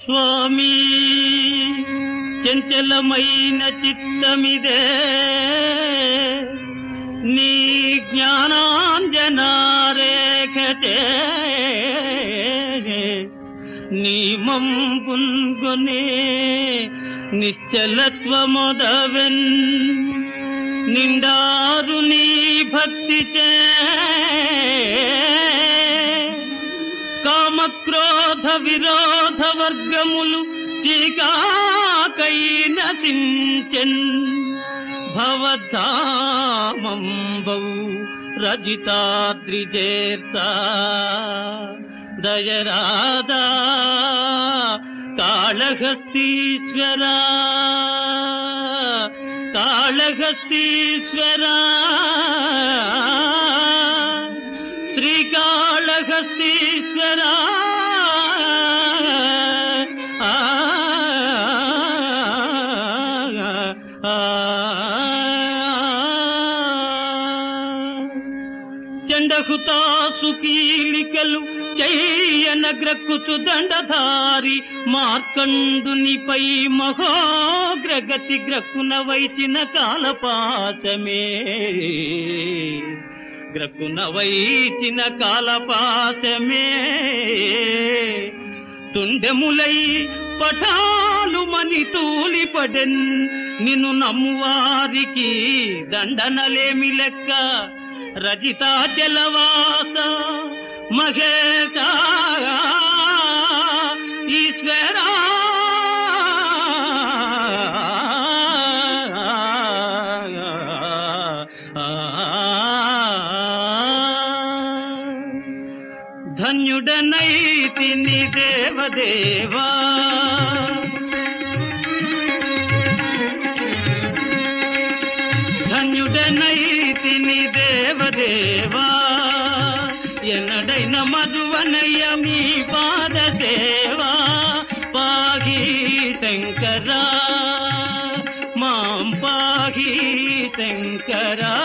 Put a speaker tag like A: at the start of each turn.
A: స్వామి చంచలమైన చిత్తమిదే నీ జ్ఞానాంజనారేఖతే నీ మంపున్గొనే నిశ్చలత్వమొదవెన్ నిండారు నీ భక్తి చే కామక్రోధ విరోధ వర్గములు చీకాకై నశించెన్ భవధామంబౌ రజితాద్రిజేర్తా దయరాదా కాళహస్తీశ్వరా కాళహస్తీశ్వరా శ్రీకాళహస్తీశ్వరా ఆ, ఆ, చండహుతాసు కీలికలు చెయ్యన గ్రక్కుతు దండధారి మార్కండునిపై మహోగ్రగతి గ్రక్కున వైచిన కాలపాశమే గ్రక్కున వైచిన కాలపాశమే తుండెములై పఠాలు మని తూలిపడెన్ నిన్ను నమ్మువారికి దండనలేమి లెక్క రజితాచలవాస మహేశ ఈశ్వరా ధన్యుడనైతిని దేవదేవా ధన్యుడనైతిని దేవదేవా ఎన్నడైన మధువనయ్య మీ పాద సేవా పాహి శంకరా మాం పాహి శంకరా